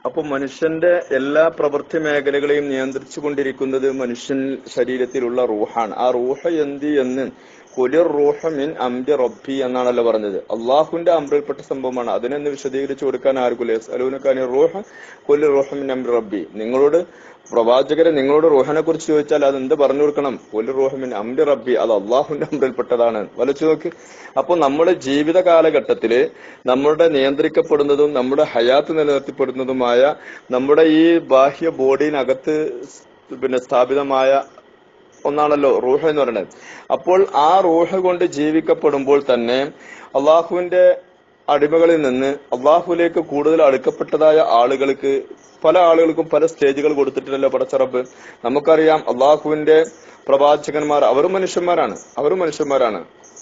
അപ്പൊ മനുഷ്യന്റെ എല്ലാ പ്രവൃത്തി മേഖലകളെയും നിയന്ത്രിച്ചു കൊണ്ടിരിക്കുന്നത് മനുഷ്യൻ ശരീരത്തിലുള്ള റൂഹാണ് ആ റൂഹ് എന്ത് എന്ന് കുലിർ റൂഹ മിൻ അംരി റബ്ബി എന്നാണല്ലോ പറഞ്ഞത് അള്ളാഹുവിന്റെ അമ്രിൽപ്പെട്ട സംഭവമാണ് അതിനെന്ന് വിശദീകരിച്ചു കൊടുക്കാൻ ആർക്കില്ല അലൂനക്കാനി റൂഹ കുലിർ റൂഹ മിൻ അംരി റബ്ബി നിങ്ങളോട് പ്രവാചകരെ നിങ്ങളോട് റൂഹനെ കുറിച്ച് ചോദിച്ചാൽ അത് എന്ത് പറഞ്ഞു കൊടുക്കണം കുലിർ റൂഹ മിൻ അംരി റബ്ബി അത് അള്ളാഹുവിന്റെ അമ്രിൽപ്പെട്ടതാണ് വലച്ചു നോക്ക് അപ്പൊ നമ്മുടെ ജീവിത കാലഘട്ടത്തില് നമ്മുടെ നിയന്ത്രിക്കപ്പെടുന്നതും നമ്മുടെ ഹയാത്ത് നിലനിർത്തിപ്പെടുന്നതുമായ നമ്മുടെ ഈ ബാഹ്യ ബോഡിയിനകത്ത് പിന്നെ സ്ഥാപിതമായ ഒന്നാണല്ലോ റൂഹ എന്ന് പറയുന്നത് അപ്പോൾ ആ റൂഹ കൊണ്ട് ജീവിക്കപ്പെടുമ്പോൾ തന്നെ അള്ളാഹുവിന്റെ അടിമകളിൽ നിന്ന് അള്ളാഹുവിലേക്ക് കൂടുതൽ അടുക്കപ്പെട്ടതായ ആളുകൾക്ക് പല ആളുകൾക്കും പല സ്റ്റേജുകൾ കൊടുത്തിട്ടില്ലല്ലോ പടച്ചറബ് നമുക്കറിയാം അള്ളാഹുവിന്റെ പ്രവാചകന്മാർ അവരും മനുഷ്യന്മാരാണ് അവരും മനുഷ്യന്മാരാണ്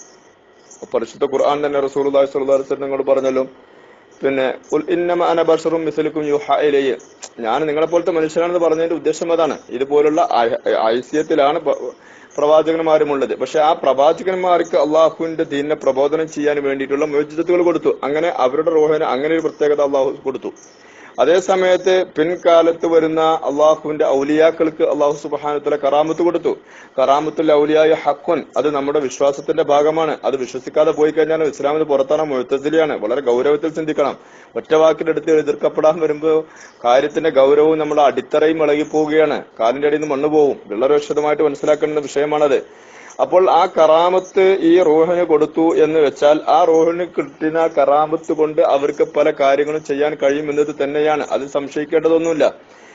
പരിശുദ്ധ ഖുർആൻ തന്നെ റസൂൽ സ്വല്ലല്ലാഹു പറഞ്ഞല്ലോ പിന്നെ ഉൽ ഇന്നമ അന ബഷറും മിസലുക്കും യുഹ ഇലയ്യ ഞാൻ നിങ്ങളെ പോലത്തെ മനുഷ്യനാണെന്ന് പറഞ്ഞതിന്റെ ഉദ്ദേശം അതാണ് ഇതുപോലുള്ള ഐസ്യത്തിലാണ് പ്രവാചകന്മാരുമുള്ളത് പക്ഷെ ആ പ്രവാചകന്മാർക്ക് അള്ളാഹുവിന്റെ ദീനിനെ പ്രബോധനം ചെയ്യാൻ വേണ്ടിയിട്ടുള്ള മോചിതത്തുകൾ കൊടുത്തു അങ്ങനെ അവരുടെ റോഹന് അങ്ങനെ ഒരു പ്രത്യേകത അള്ളാഹു കൊടുത്തു അതേ സമയത്ത് പിൻകാലത്ത് വരുന്ന അള്ളാഹുവിന്റെ ഔലിയാക്കൾക്ക് അള്ളാഹു സുബാനത്തിലെ കറാമത്ത് കൊടുത്തു കറാമത്തുൽ ഔലിയായ ഹക്കുൻ അത് നമ്മുടെ വിശ്വാസത്തിന്റെ ഭാഗമാണ് അത് വിശ്വസിക്കാതെ പോയി കഴിഞ്ഞാൽ ഇസ്ലാമിന് പുറത്താണ് മുഴുത്തസിലിയാണ് വളരെ ഗൗരവത്തിൽ ചിന്തിക്കണം ഒറ്റ വാക്കിലെടുത്ത് എതിർക്കപ്പെടാൻ വരുമ്പോൾ കാര്യത്തിന്റെ ഗൗരവവും നമ്മുടെ അടിത്തറയും ഇളകി പോവുകയാണ് കാലിന്റെ അടിയിൽ നിന്ന് മണ്ണ് പോവും വളരെ വിശദമായിട്ട് മനസ്സിലാക്കേണ്ട വിഷയമാണത് അപ്പോൾ ആ കറാമത്ത് ഈ റോഹിന് കൊടുത്തു എന്ന് വെച്ചാൽ ആ റോഹിന് കിട്ടുന്ന കറാമത്ത് കൊണ്ട് അവർക്ക് പല കാര്യങ്ങളും ചെയ്യാൻ കഴിയുമെന്നത് തന്നെയാണ് അത് സംശയിക്കേണ്ടതൊന്നുമില്ല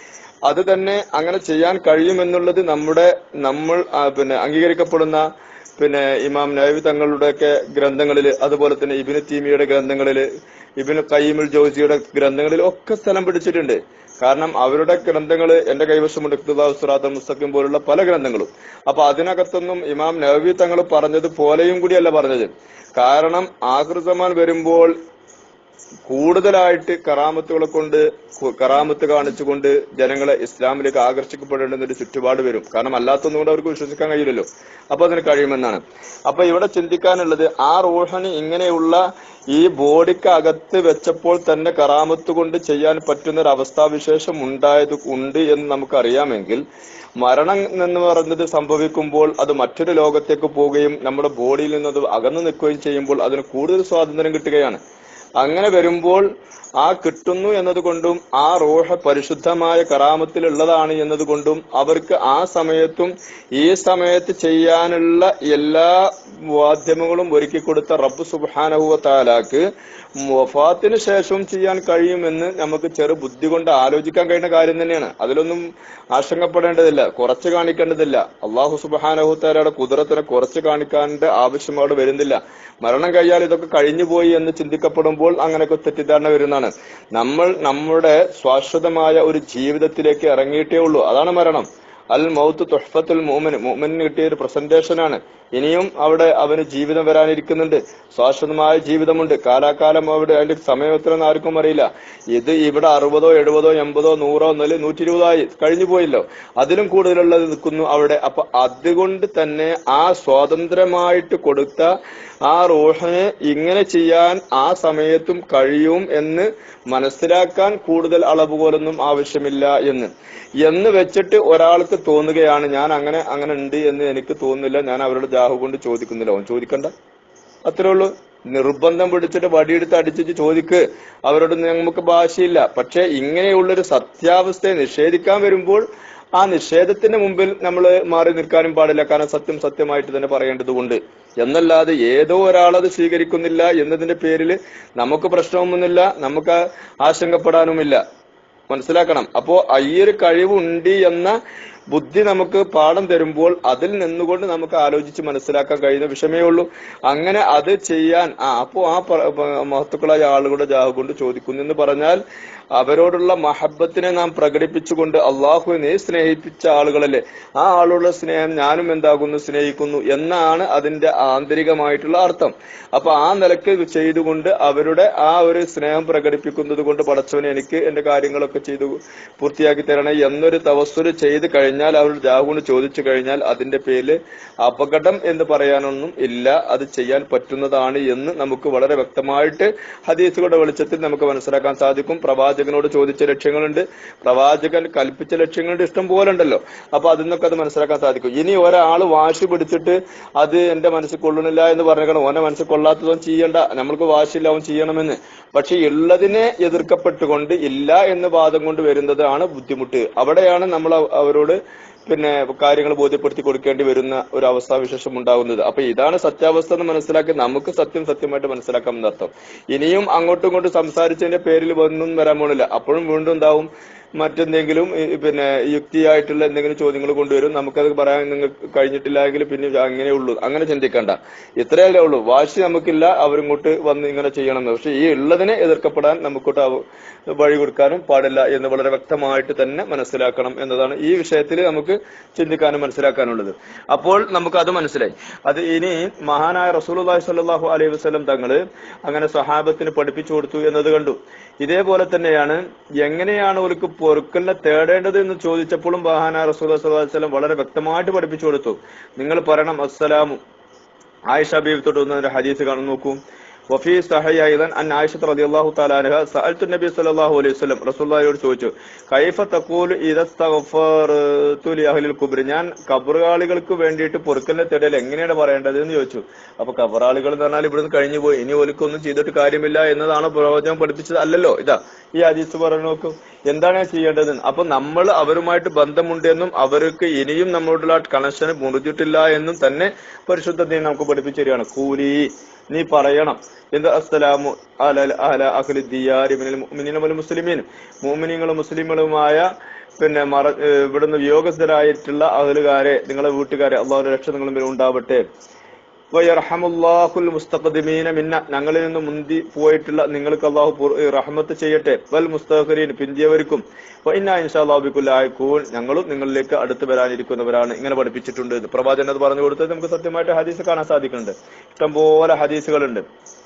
അത് തന്നെ അങ്ങനെ ചെയ്യാൻ കഴിയുമെന്നുള്ളത് നമ്മുടെ നമ്മൾ പിന്നെ അംഗീകരിക്കപ്പെടുന്ന പിന്നെ ഇമാം നൈവി തങ്ങളുടെയൊക്കെ ഗ്രന്ഥങ്ങളിൽ അതുപോലെ തന്നെ ഇബിന് തീമിയുടെ ഗ്രന്ഥങ്ങളിൽ ഇബിന് കയ്യിമുൽ ജോസിയുടെ ഗ്രന്ഥങ്ങളിൽ ഒക്കെ സ്ഥലം പിടിച്ചിട്ടുണ്ട് കാരണം അവരുടെ ഗ്രന്ഥങ്ങൾ എന്റെ കൈവശമുണ്ട് ഇഖ്തുദാസുറാത്ത മുസ്തഖിം പോലുള്ള പല ഗ്രന്ഥങ്ങളും അപ്പൊ അതിനകത്തൊന്നും ഇമാം നവവി തങ്ങൾ പറഞ്ഞത് പോലെയും കൂടിയല്ല പറഞ്ഞത് കാരണം ആകൃതമാൻ വരുമ്പോൾ കൂടുതലായിട്ട് കറാമത്തുകളെ കൊണ്ട് കറാമത്ത് കാണിച്ചുകൊണ്ട് ജനങ്ങളെ ഇസ്ലാമിലേക്ക് ആകർഷിക്കപ്പെടേണ്ടുന്ന ഒരു ചുറ്റുപാട് വരും കാരണം അല്ലാത്തൊന്നും കൊണ്ട് അവർക്ക് വിശ്വസിക്കാൻ കഴിയില്ലല്ലോ അപ്പൊ അതിന് കഴിയുമെന്നാണ് അപ്പൊ ഇവിടെ ചിന്തിക്കാനുള്ളത് ആ റൂഹന് ഇങ്ങനെയുള്ള ഈ ബോഡിക്ക് അകത്ത് വെച്ചപ്പോൾ തന്നെ കറാമത്ത് കൊണ്ട് ചെയ്യാൻ പറ്റുന്ന ഒരു അവസ്ഥാവിശേഷം ഉണ്ടായത് ഉണ്ട് എന്ന് നമുക്കറിയാമെങ്കിൽ മരണം എന്ന് പറയുന്നത് സംഭവിക്കുമ്പോൾ അത് മറ്റൊരു ലോകത്തേക്ക് പോവുകയും നമ്മുടെ ബോഡിയിൽ നിന്ന് അത് അകന്നു നിൽക്കുകയും ചെയ്യുമ്പോൾ അതിന് കൂടുതൽ സ്വാതന്ത്ര്യം കിട്ടുകയാണ് അങ്ങനെ വരുമ്പോൾ ആ കിട്ടുന്നു എന്നതുകൊണ്ടും ആ റോഹ പരിശുദ്ധമായ കറാമത്തിലുള്ളതാണ് എന്നതുകൊണ്ടും അവർക്ക് ആ സമയത്തും ഈ സമയത്ത് ചെയ്യാനുള്ള എല്ലാ വാദ്യമങ്ങളും ഒരുക്കി കൊടുത്ത റബ്ബ് സുബാനഹുവ താലാക്ക് വഫാത്തിന് ശേഷവും ചെയ്യാൻ കഴിയുമെന്ന് നമുക്ക് ചെറു ബുദ്ധി കൊണ്ട് ആലോചിക്കാൻ കഴിയുന്ന കാര്യം തന്നെയാണ് അതിലൊന്നും ആശങ്കപ്പെടേണ്ടതില്ല കുറച്ച് കാണിക്കേണ്ടതില്ല അള്ളാഹു സുബാനഹു താലയുടെ കുതിരത്തിനെ കുറച്ച് കാണിക്കാൻ്റെ ആവശ്യം അവിടെ വരുന്നില്ല മരണം കഴിയാൽ ഇതൊക്കെ കഴിഞ്ഞു പോയി എന്ന് ചിന്തിക്കപ്പെടുമ്പോൾ അങ്ങനെയൊക്കെ തെറ്റിദ്ധാരണ വരുന്നതാണ് നമ്മൾ നമ്മുടെ ശാശ്വതമായ ഒരു ജീവിതത്തിലേക്ക് ഇറങ്ങിയിട്ടേ ഉള്ളൂ അതാണ് മരണം അൽ മൗത്ത് തൊഹഫത്തുൽ മോമന് മോമന് കിട്ടിയ ഒരു പ്രസന്റേഷനാണ് ഇനിയും അവിടെ അവന് ജീവിതം വരാനിരിക്കുന്നുണ്ട് ശാശ്വതമായ ജീവിതമുണ്ട് കാലാകാലം അവിടെ അതിന്റെ സമയം എത്രയെന്ന് ആർക്കും അറിയില്ല ഇത് ഇവിടെ അറുപതോ എഴുപതോ എൺപതോ നൂറോ എന്നല്ല നൂറ്റി ഇരുപതായി കഴിഞ്ഞു പോയല്ലോ അതിലും കൂടുതലുള്ളത് നിൽക്കുന്നു അവിടെ അപ്പൊ അതുകൊണ്ട് തന്നെ ആ സ്വാതന്ത്ര്യമായിട്ട് കൊടുത്ത ആ റൂഹിന് ഇങ്ങനെ ചെയ്യാൻ ആ സമയത്തും കഴിയും എന്ന് മനസ്സിലാക്കാൻ കൂടുതൽ അളവുകോലൊന്നും ആവശ്യമില്ല എന്ന് എന്ന് വെച്ചിട്ട് ഒരാൾക്ക് തോന്നുകയാണ് ഞാൻ അങ്ങനെ അങ്ങനെ ഉണ്ട് എന്ന് എനിക്ക് തോന്നുന്നില്ല ഞാൻ അവരുടെ ജാഹു കൊണ്ട് ചോദിക്കുന്നില്ല അവൻ ചോദിക്കണ്ട അത്രേ ഉള്ളൂ നിർബന്ധം പിടിച്ചിട്ട് വടിയെടുത്ത് അടിച്ചിട്ട് ചോദിക്ക് അവരോട് നമുക്ക് ഭാഷയില്ല പക്ഷെ ഇങ്ങനെയുള്ളൊരു സത്യാവസ്ഥയെ നിഷേധിക്കാൻ വരുമ്പോൾ ആ നിഷേധത്തിന് മുമ്പിൽ നമ്മൾ മാറി നിൽക്കാനും പാടില്ല കാരണം സത്യം സത്യമായിട്ട് തന്നെ പറയേണ്ടതുകൊണ്ട് എന്നല്ലാതെ ഏതോ ഒരാളത് സ്വീകരിക്കുന്നില്ല എന്നതിന്റെ പേരിൽ നമുക്ക് പ്രശ്നമൊന്നുമില്ല നമുക്ക് ആശങ്കപ്പെടാനുമില്ല മനസ്സിലാക്കണം അപ്പോ ഈ ഒരു കഴിവുണ്ട് എന്ന ബുദ്ധി നമുക്ക് പാഠം തരുമ്പോൾ അതിൽ നിന്നുകൊണ്ട് നമുക്ക് ആലോചിച്ച് മനസ്സിലാക്കാൻ കഴിയുന്ന വിഷയമേ ഉള്ളൂ അങ്ങനെ അത് ചെയ്യാൻ ആ അപ്പോ ആ മഹത്തുക്കളായ ആളുകളുടെ ജാഹ് കൊണ്ട് ചോദിക്കുന്നു എന്ന് പറഞ്ഞാൽ അവരോടുള്ള മഹബത്തിനെ നാം പ്രകടിപ്പിച്ചുകൊണ്ട് അള്ളാഹുവിനെ സ്നേഹിപ്പിച്ച ആളുകളല്ലേ ആ ആളുകളുടെ സ്നേഹം ഞാനും എന്താകുന്നു സ്നേഹിക്കുന്നു എന്നാണ് അതിന്റെ ആന്തരികമായിട്ടുള്ള അർത്ഥം അപ്പൊ ആ നിലക്ക് ചെയ്തുകൊണ്ട് അവരുടെ ആ ഒരു സ്നേഹം പ്രകടിപ്പിക്കുന്നത് കൊണ്ട് പടച്ചവനെ എനിക്ക് എന്റെ കാര്യങ്ങളൊക്കെ ചെയ്തു പൂർത്തിയാക്കി തരണേ എന്നൊരു തവസ്സുല് ചെയ്ത് കഴിഞ്ഞാൽ കഴിഞ്ഞാൽ അവർ ജാഹു കൊണ്ട് ചോദിച്ചു കഴിഞ്ഞാൽ അതിന്റെ പേരിൽ അപകടം എന്ന് പറയാനൊന്നും ഇല്ല അത് ചെയ്യാൻ പറ്റുന്നതാണ് എന്ന് നമുക്ക് വളരെ വ്യക്തമായിട്ട് ഹദീസുകളുടെ വെളിച്ചത്തിൽ നമുക്ക് മനസ്സിലാക്കാൻ സാധിക്കും പ്രവാചകനോട് ചോദിച്ച ലക്ഷ്യങ്ങളുണ്ട് പ്രവാചകൻ കൽപ്പിച്ച ലക്ഷ്യങ്ങളുടെ ഇഷ്ടം പോലെ ഉണ്ടല്ലോ അപ്പൊ അതിൽ നിന്നൊക്കെ അത് മനസ്സിലാക്കാൻ സാധിക്കും ഇനി ഒരാൾ വാശി പിടിച്ചിട്ട് അത് എന്റെ മനസ്സിൽ കൊള്ളണില്ല എന്ന് പറഞ്ഞേക്കണം ഓന്റെ മനസ്സിൽ കൊള്ളാത്തതും ചെയ്യണ്ട നമ്മൾക്ക് വാശിയില്ല അവൻ ചെയ്യണമെന്ന് പക്ഷെ ഉള്ളതിനെ എതിർക്കപ്പെട്ടുകൊണ്ട് ഇല്ല എന്ന വാദം കൊണ്ട് വരുന്നതാണ് ബുദ്ധിമുട്ട് അവിടെയാണ് നമ്മൾ അവ- അവരോട് പിന്നെ കാര്യങ്ങൾ ബോധ്യപ്പെടുത്തി കൊടുക്കേണ്ടി വരുന്ന ഒരു അവസ്ഥാവിശേഷം ഉണ്ടാകുന്നത് അപ്പൊ ഇതാണ് സത്യാവസ്ഥ എന്ന് മനസ്സിലാക്കി നമുക്ക് സത്യം സത്യമായിട്ട് മനസ്സിലാക്കാം എന്നർത്ഥം ഇനിയും അങ്ങോട്ടും ഇങ്ങോട്ടും സംസാരിച്ചതിന്റെ പേരിൽ ഒന്നും വരാൻ പോണില്ല അപ്പോഴും വീണ്ടും ഉണ്ടാവും മറ്റെന്തെങ്കിലും ഈ പിന്നെ യുക്തിയായിട്ടുള്ള എന്തെങ്കിലും ചോദ്യങ്ങൾ കൊണ്ടുവരും നമുക്കത് പറയാൻ നിങ്ങൾക്ക് കഴിഞ്ഞിട്ടില്ല എങ്കിൽ പിന്നെ അങ്ങനെ ഉള്ളൂ അങ്ങനെ ചിന്തിക്കണ്ട ഇത്രയല്ലേ ഉള്ളൂ വാശി നമുക്കില്ല അവരിങ്ങോട്ട് വന്ന് ഇങ്ങനെ ചെയ്യണമെന്ന് പക്ഷെ ഈ ഉള്ളതിനെ എതിർക്കപ്പെടാൻ നമുക്കോട്ട് അവ- വഴി കൊടുക്കാനും പാടില്ല എന്ന് വളരെ വ്യക്തമായിട്ട് തന്നെ മനസ്സിലാക്കണം എന്നതാണ് ഈ വിഷയത്തിൽ നമുക്ക് ചിന്തിക്കാനും മനസ്സിലാക്കാനുള്ളത് അപ്പോൾ നമുക്ക് അത് മനസ്സിലായി അത് ഇനി മഹാനായ റസൂലുള്ളാഹി സ്വല്ലല്ലാഹു അലൈഹി വസല്ലം തങ്ങള് അങ്ങനെ സഹാബത്തിന് പഠിപ്പിച്ചു കൊടുത്തു എന്നത് കണ്ടു ഇതേപോലെ തന്നെയാണ് എങ്ങനെയാണ് അവർക്ക് പൊറുക്കലിനെ തേടേണ്ടത് എന്ന് ചോദിച്ചപ്പോഴും മഹാനായ റസൂൽ സ്വല്ലല്ലാഹു അലൈഹി വസല്ലം വളരെ വ്യക്തമായിട്ട് പഠിപ്പിച്ചു കൊടുത്തു നിങ്ങൾ പറയണം അസ്സലാമു ആയിഷ ബീവി തൊട്ട് വന്ന ഒരു ഹദീസ് കാണും നോക്കൂ വഫി സഹി ഐദൻ അൻ ആയിഷ റളിയല്ലാഹു തആല അൻഹ സഅൽതു നബി സല്ലല്ലാഹു അലൈഹി വസല്ലം റസൂലുള്ളാഹിയോട് ചോദിച്ചു കൈഫ തഖൂലു ഇദസ്തഗ്ഫർതു ലി അഹ്ലിൽ ഖുബ്ർ ഞാൻ ഖബറുകാളികൾക്ക് വേണ്ടിയിട്ട് പൊറുക്കലിനെ തേടൽ എങ്ങനെയാണ് പറയേണ്ടത് എന്ന് ചോദിച്ചു അപ്പൊ ഖബറാളികൾ എന്ന് പറഞ്ഞാൽ ഇവിടുന്ന് കഴിഞ്ഞു പോയി ഇനി ഒലിക്കൊന്നും ചെയ്തിട്ട് കാര്യമില്ല എന്നതാണ് പ്രവചനം പഠിപ്പിച്ചത് അല്ലല്ലോ ഇതാ ഈ ഹദീസ് പറഞ്ഞു നോക്കൂ എന്താണ് ചെയ്യേണ്ടത് അപ്പൊ നമ്മൾ അവരുമായിട്ട് ബന്ധമുണ്ടെന്നും അവർക്ക് ഇനിയും നമ്മളോടുള്ള കണക്ഷൻ മുറിഞ്ഞിട്ടില്ല എന്നും തന്നെ പരിശുദ്ധ ദീൻ നമുക്ക് പഠിപ്പിച്ചു തരികയാണ് കൂലി നീ പറയണം എന്ത് അസ്സലാമു അല അല അഹ്ലി ദിയാരി മിനൽ മുഅ്മിനീന വൽ മുസ്ലിമീൻ മുഅ്മിനീങ്ങളും മുസ്ലിമുകളുമായ പിന്നെ മറ ഏഹ് ഇവിടുന്ന് വിയോഗസ്ഥരായിട്ടുള്ള അഹലുകാരെ നിങ്ങളെ വീട്ടുകാരെ അള്ളാഹുവിന്റെ രക്ഷ നിങ്ങളും മേൽ ഉണ്ടാവട്ടെ വയർഹമുല്ലാഹുൽ മുസ്തഖദിമീന മിന്ന ഞങ്ങളിൽ നിന്ന് മുന്തി പോയിട്ടുള്ള നിങ്ങൾക്ക് അള്ളാഹു പുറ- ഏഹ് റഹ്മത്ത് ചെയ്യട്ടെ വൽ മുസ്തഖരീൻ പിന്തിയവർക്കും ഇന്ന ഇൻഷാല്ലാബിക്കുല്ലായിക്കൂൻ ഞങ്ങളും നിങ്ങളിലേക്ക് അടുത്ത് വരാനിരിക്കുന്നവരാണ് ഇങ്ങനെ പഠിപ്പിച്ചിട്ടുണ്ട് എന്ന് പ്രവാചകൻ അത് പറഞ്ഞു കൊടുത്തത് നമുക്ക് സത്യമായിട്ട് ഹദീസ് കാണാൻ സാധിക്കുന്നുണ്ട് ഇഷ്ടംപോലെ ഹദീസുകളുണ്ട്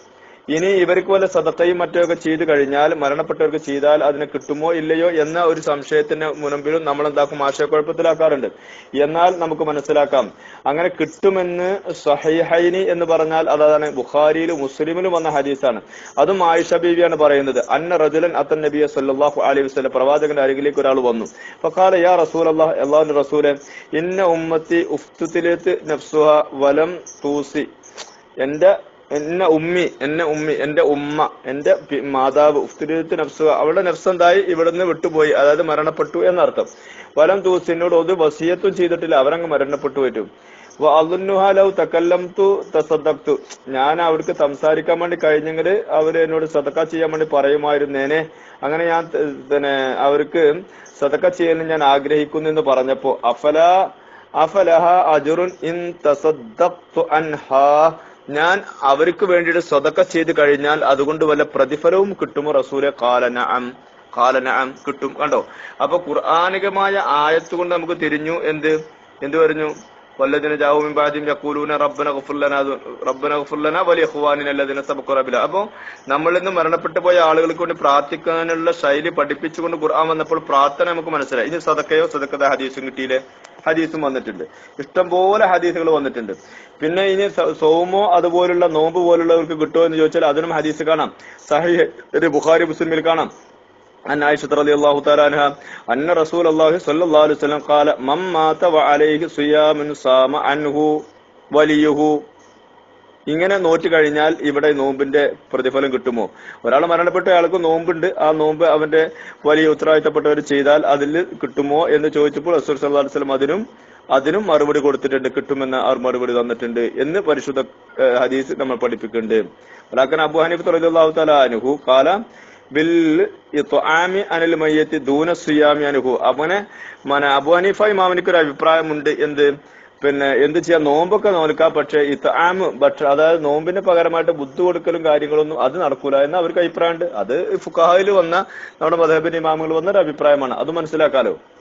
ഇനി ഇവർക്ക് വല്ല സദക്കയും മറ്റൊക്കെ ചെയ്തു കഴിഞ്ഞാൽ മരണപ്പെട്ടവർക്ക് ചെയ്താൽ അതിന് കിട്ടുമോ ഇല്ലയോ എന്ന ഒരു സംശയത്തിന് മുൻപിലും നമ്മൾ എന്താക്കും ആശയക്കുഴപ്പത്തിലാക്കാറുണ്ട് എന്നാൽ നമുക്ക് മനസ്സിലാക്കാം അങ്ങനെ കിട്ടുമെന്ന് സഹൈഹൈനി എന്ന് പറഞ്ഞാൽ അതാണ് ബുഖാരിയിലും മുസ്ലിമിലും വന്ന ഹദീസാണ് അതും ആയിഷ ബീവിയാണ് പറയുന്നത് അന്ന റജുലൻ അത്തൻ നബിയ സല്ലല്ലാഹു അലൈഹി വസല്ലം പ്രവാചകന്റെ അരികിലേക്ക് ഒരാൾ വന്നു ഫഖാല യാ റസൂൽ അള്ളാഹ് അള്ളാഹുന്റെ റസൂലെ ഇന്ന ഉമ്മത്തി ഉഫ്തുത്തിലേത്ത് നഫ്സുഹ വലം തൂസി എന്റെ എന്നെ ഉമ്മി എന്നെ ഉമ്മി എന്റെ ഉമ്മ എന്റെ പി- മാതാവ് ഉഫ്തിരിത്ത് നഫ്സു അവളുടെ നഫ്സ് എന്തായി ഇവിടുന്ന് വിട്ടുപോയി അതായത് മരണപ്പെട്ടു എന്നർത്ഥം വലം തൂസിനോട് ഒരു വസീയത്തും ചെയ്തിട്ടില്ല അവരങ്ങ് മരണപ്പെട്ടു വരും അലുഹാലവ് തക്കല്ലം തു തസദ്ദക്തു ഞാൻ അവർക്ക് സംസാരിക്കാൻ വേണ്ടി കഴിഞ്ഞെങ്കിൽ അവര് എന്നോട് സദക്ക ചെയ്യാൻ വേണ്ടി പറയുമായിരുന്നേനെ അങ്ങനെ ഞാൻ ത- പിന്നെ അവർക്ക് സദക്ക ചെയ്യാൻ ഞാൻ ആഗ്രഹിക്കുന്നു എന്ന് പറഞ്ഞപ്പോ അഫല അഫലഹ അജുറുൻ ഇൻ തസദ്ദഖ്തു അൻഹാ ഞാൻ അവർക്ക് വേണ്ടിയിട്ട് സ്വതക്ക ചെയ്ത് കഴിഞ്ഞാൽ അതുകൊണ്ട് വല്ല പ്രതിഫലവും കിട്ടുമോ റസൂലെ കാലനഅം കാലനഅം കിട്ടും കണ്ടോ അപ്പൊ ഖുർആാനികമായ ആയത്ത് കൊണ്ട് നമുക്ക് തിരിഞ്ഞു എന്ത് എന്ത് പറഞ്ഞു വല്ലതിന് ജാവുമിൻ ബാദ്യം യഖൂലൂന റബ്ബന ഗഫുർലന റബ്ബന ഗഫുർലന വലിയ ഖുവാനിന അല്ലതിനെ സബക്കുറബില അപ്പൊ നമ്മളിൽ നിന്ന് മരണപ്പെട്ടു പോയ ആളുകൾക്ക് വേണ്ടി പ്രാർത്ഥിക്കാനുള്ള ശൈലി പഠിപ്പിച്ചുകൊണ്ട് ഖുർആൻ വന്നപ്പോൾ പ്രാർത്ഥന നമുക്ക് മനസ്സിലായി ഇനി സദക്കയോ സദക്കത ഹദീസും കിട്ടിയില്ലേ ഹദീസും വന്നിട്ടുണ്ട് ഇഷ്ടംപോലെ ഹദീസുകൾ വന്നിട്ടുണ്ട് പിന്നെ ഇനി സ- സൗമോ അതുപോലുള്ള നോമ്പ് പോലുള്ളവർക്ക് കിട്ടുമോ എന്ന് ചോദിച്ചാൽ അതിനും ഹദീസ് കാണാം സഹി ഒരു ബുഖാരി മുസ്ലിമിൽ കാണാം عن عائشة رضي الله تعالى عنها أن رسول الله صلى الله عليه وسلم قال من مات وعليه صيام صام عنه وليه ഇങ്ങനെ നോറ്റ് കഴിഞ്ഞാൽ ഇവിടെ നോമ്പിന്റെ പ്രതിഫലം കിട്ടുമോ ഒരാൾ മരണപ്പെട്ട അയാൾക്ക് നോമ്പുണ്ട് ആ നോമ്പ് അവന്റെ വലിയ ഉത്തരവാദിത്തപ്പെട്ടവർ ചെയ്താൽ അതിൽ കിട്ടുമോ എന്ന് ചോദിച്ചപ്പോൾ റസൂൽ സല്ലല്ലാഹു അലൈഹി വസല്ലം അതിനും അതിനും മറുപടി കൊടുത്തിട്ടുണ്ട് കിട്ടുമെന്ന് അവർ മറുപടി തന്നിട്ടുണ്ട് എന്ന് പരിശുദ്ധ ഏഹ്, ഹദീസ് നമ്മൾ പഠിപ്പിക്കുന്നുണ്ട് വലാക്കൻ അബു ഹനീഫ് റളിയല്ലാഹു തആല അൻഹു ഖാല ബിൽ ഇത്ആമി അനിൽ മയ്യത്തി ദൂന സിയാമി അനുഹു അവനെ മന അബു ഹനീഫ ഇമാമിനിക്ക് ഒരു അഭിപ്രായമുണ്ട് എന്ത് പിന്നെ എന്ത് ചെയ്യാം നോമ്പൊക്കെ നോൽക്കാം പക്ഷെ ഇത്ആമ് പക്ഷെ അതായത് നോമ്പിന് പകരമായിട്ട് ബുദ്ധി കൊടുക്കലും കാര്യങ്ങളൊന്നും അത് നടക്കൂല എന്ന് അവർക്ക് അഭിപ്രായമുണ്ട് അത് ഫുഖാഹിൽ വന്ന നമ്മുടെ മധബിന്റെ ഇമാമുകൾ വന്ന ഒരു അഭിപ്രായമാണ് അത് മനസ്സിലാക്കാലോ